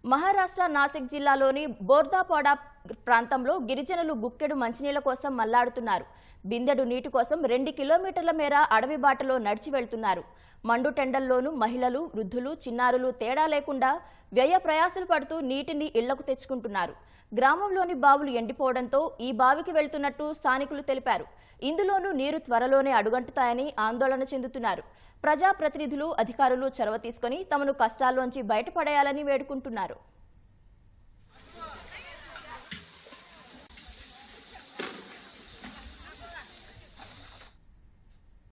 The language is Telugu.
మహారాష్ట్ర నాసిక్ జిల్లాలోని బోర్దాపాడా ప్రాంతంలో గిరిజనులు గుక్కెడు మంచినీళ్ల కోసం మల్లాడుతున్నారు బిందెడు నీటి కోసం రెండు కిలోమీటర్ల మేర అడవి బాటలో నడిచి వెళ్తున్నారు మండు టెండల్లోనూ మహిళలు వృద్ధులు చిన్నారులు తేడా లేకుండా వ్యయ ప్రయాసలు పడుతూ నీటిని ఇళ్లకు తెచ్చుకుంటున్నారు గ్రామంలోని బావులు ఎండిపోవడంతో ఈ బావికి వెళ్తున్నట్టు స్థానికులు తెలిపారు ఇందులోనూ నీరు త్వరలోనే అడుగంటుతాయని ఆందోళన చెందుతున్నారు ప్రజాప్రతినిధులు అధికారులు చొరవ తీసుకొని తమను కష్టాల్లోంచి బయటపడేయాలని వేడుకుంటున్నారు